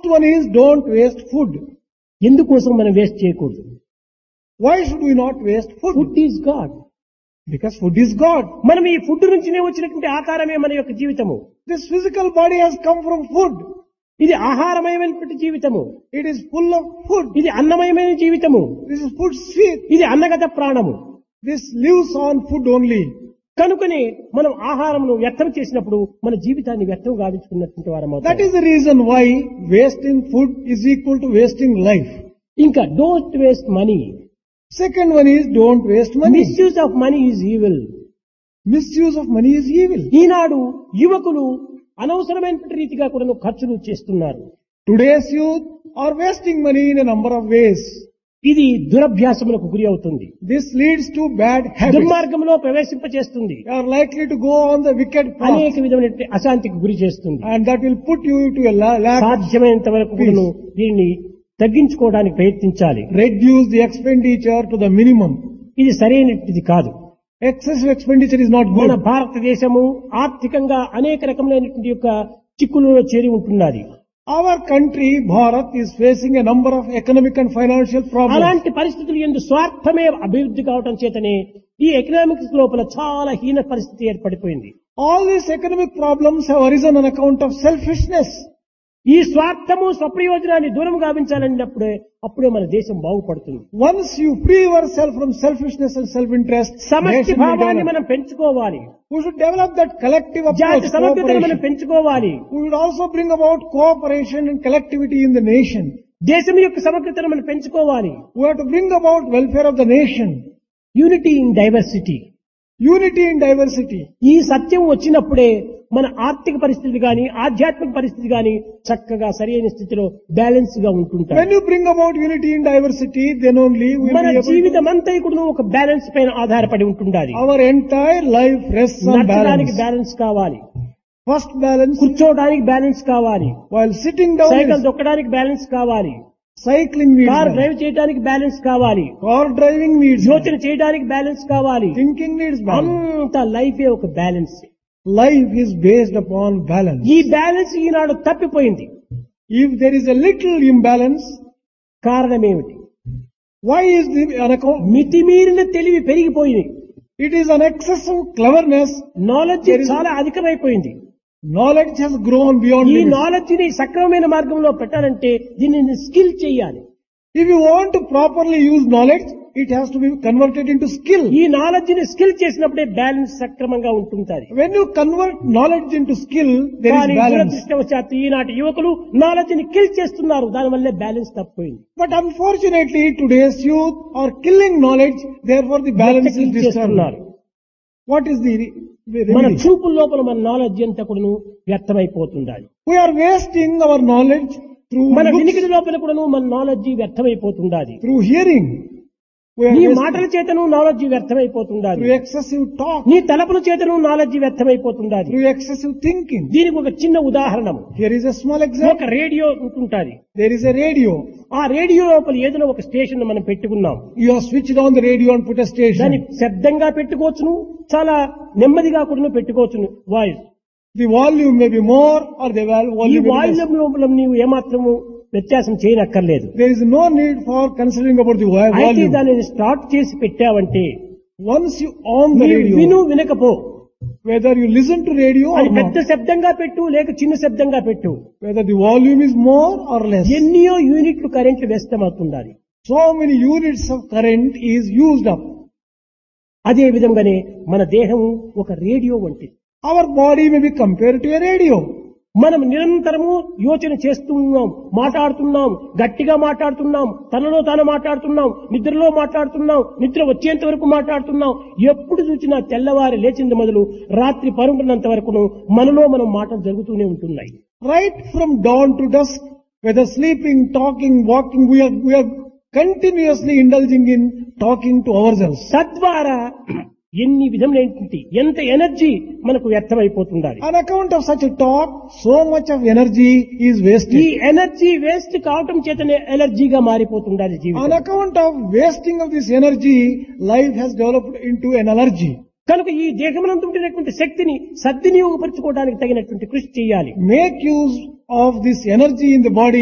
First one is don't waste food. ఎందుకోసం మనం waste చేయకూడదు Why should we not waste food? Food is God Because food is God. మనం ఈ food నుంచినే వచ్చినటువంటి ఆకారమే మన యొక్క జీవితము This physical body has come from food. ఇది ఆహారమయమైనటువంటి జీవితము It is full of food. ఇది అన్నమయమైన జీవితము This is food sweet. ఇది అన్నగత ప్రాణము This lives on food only. కనుకనే మనం ఆహారమును వ్యర్థం చేసినప్పుడు మన జీవితాన్ని వ్యర్థం గావించుకున్నటువంటి వారం That is the reason why wasting food is equal to wasting life. ఇంకా don't waste money Second one is don't waste money. Misuse of money is evil Misuse of money is evil. ఈనాడు యువకులు అనవసరమైనటువంటి రీతిగా కూడా ఖర్చులు చేస్తున్నారు Today's youth are wasting money in a number of ways. ఇది దురభ్యాసములకు గురి అవుతుంది This leads to bad habits. దుర్మార్గంలో ప్రవేశింపచేస్తుంది You are likely to go on the wicked path అనేక విధమైనటువంటి అశాంతికి గురి చేస్తుంది and that will put you to a la- lack of సాధ్యమైనంత వరకు కూడాను దీన్ని తగ్గించుకోవడానికి ప్రయత్నించాలి reduce the expenditure to the minimum. ఇది సరైనది కాదు Excessive expenditure is not మన good. భారతదేశము ఆర్థికంగా అనేక రకములైనటువంటి యొక్క చిక్కులలో చేరి ఉంటున్నది Our country, Bharat, is facing a number of economic and financial problems. అలాంటి పరిస్థితులు ఎందు స్వార్థమే అభివృద్ధి కావటం చేతనే ఈ ఎకనామిక్స్ లోపల చాలా హీన పరిస్థితి ఏర్పడిపోయింది All these economic problems have arisen on account of selfishness. ఈ స్వార్థము స్వప్రయోజనాన్ని దూరం గావించాలన్నప్పుడే అప్పుడే మన దేశం బాగుపడుతుంది Once you free yourself from selfishness and self-interest, సమష్టి nation will భావాన్ని develop. మనం పెంచుకోవాలి we should develop that collective approach, జాతి సమగ్రతను మనం cooperation. పెంచుకోవాలి We should also bring about cooperation and collectivity in the nation. దేశం యొక్క సమగ్రతను మనం పెంచుకోవాలి We have to bring about welfare of the nation, unity in diversity unity in diversity. ఈ సత్యం వచ్చినప్పుడే మన ఆర్థిక పరిస్థితి గాని ఆధ్యాత్మిక పరిస్థితి గాని చక్కగా సరైన స్థితిలో బ్యాలెన్స్ గా When ఉంటుంటాయి you bring about unity in diversity, then only we will మన be able to, జీవితం అంతా కూడా ఒక బ్యాలెన్స్ పైన ఆధారపడి ఉంటుండాలి our entire life rests on నడచడానికి balance. బ్యాలెన్స్ కావాలి First balance, కూర్చోవడానికి బ్యాలెన్స్ కావాలి while sitting down, cycle is దొక్కడానికి బ్యాలెన్స్ కావాలి cycling needs car balance. Drive చేయడానికి బ్యాలెన్స్ కావాలి Car driving needs యోచన balance. చేయడానికి బ్యాలెన్స్ కావాలి Thinking needs balance. అంత లైఫే ఒక balance Life is based upon balance. ఈ బ్యాలెన్స్ ఈనాడు తప్పిపోయింది If there is a little imbalance, కారణం ఏమిటి why is the on account? మితిమీరిన తెలివి పెరిగిపోయింది It is an excessive cleverness. Knowledge There is- చాలా అధికమైపోయింది Knowledge has grown beyond ఈ limits. నాలెడ్జ్ ని సక్రమమైన మార్గంలో పెట్టాలంటే దీనిని స్కిల్ చేయాలి If you want to properly use knowledge, it has to be converted into skill. ఈ నాలెడ్జ్ ని స్కిల్ చేసినప్పుడే బ్యాలెన్స్ సక్రమంగా ఉంటుంటాది When you convert knowledge into skill, there కానీ is balance. దురదృష్టవశాత్తు ఈనాటి యువకులు నాలెడ్జ్ ని కిల్ చేస్తున్నారు దానివల్లే బ్యాలెన్స్ తప్పిపోయింది But unfortunately, today's youth are killing knowledge, therefore the balance is kill disturbed. చేస్తున్నారు What is the, re- the మన remedy? చూపుల లోపల మన నాలెడ్జ్ అంతా కూడాను వ్యర్థమైపోతుండాలి We are wasting our knowledge through మన looks, వినికిడి లోపల కూడాను మన నాలెడ్జ్ వ్యర్థమైపోతుండాలి through hearing. We are నీ wasting మాటల చేతను నాలెడ్జ్ వ్యర్థమైపోతుండాలి through excessive talk, నీ తలపుల చేతను నాలెడ్జ్ వ్యర్థమైపోతుండాలి through excessive thinking. దీనికి ఒక చిన్న ఉదాహరణము Here is a small ఒక example. రేడియో ఉంటుంటాది There is a radio. ఆ రేడియో లోపల ఏదైనా ఒక స్టేషన్ మనం పెట్టుకున్నాం You have switched on the radio and put a దాన్ని station. శబ్దంగా పెట్టుకోవచ్చును చాలా నెమ్మదిగా కూడా పెట్టుకోవచ్చును voice The volume may be more or the val- ఈ volume may be voice less. లోపల నీవు ఏమాత్రము వ్యత్యాసం చేయనక్కర్లేదు There is no need for considering about the vo- అయితే volume. దానిని స్టార్ట్ చేసి పెట్టావంటే Once you on the నీవు radio, విను వినకపో whether you listen to radio or అది పెద్ద not, శబ్దంగా పెట్టు లేక చిన్న శబ్దంగా పెట్టు whether the volume is more or less, ఎన్నో యూనిట్లు కరెంట్లు వ్యస్తమవుతుండాలి so many units of current is used up. అదే విధంగానే మన దేహము ఒక రేడియో వంటిది Our body may be compared to a radio. మనం నిరంతరము యోచన చేస్తున్నాం మాట్లాడుతున్నాం గట్టిగా మాట్లాడుతున్నాం తనలో తాను మాట్లాడుతున్నాం నిద్రలో మాట్లాడుతున్నాం నిద్ర వచ్చేంత వరకు మాట్లాడుతున్నాం ఎప్పుడు చూసినా తెల్లవారి లేచింది మొదలు రాత్రి పరుంటున్నంత వరకును మనలో మనం మాటలు జరుగుతూనే ఉంటున్నాయి Right from dawn to dusk, whether sleeping, talking, walking, we are, we are continuously indulging in talking to ourselves. తద్వారా ఎన్ని విధములైనటువంటి ఎంత ఎనర్జీ మనకు వ్యర్థమైపోతుండాలి On account of such a talk, so much of energy is ఈ wasted. Energy waste కావటం చేతనే ఎలర్జీగా మారిపోతుండాలి On జీవితం account of wasting of this energy, life has developed into an allergy. కనుక ఈ దేహమునందు ఉంటున్నటువంటి శక్తిని సద్వినియోగపరచుకోవడానికి తగినటువంటి కృషి చేయాలి Make use of this energy in the body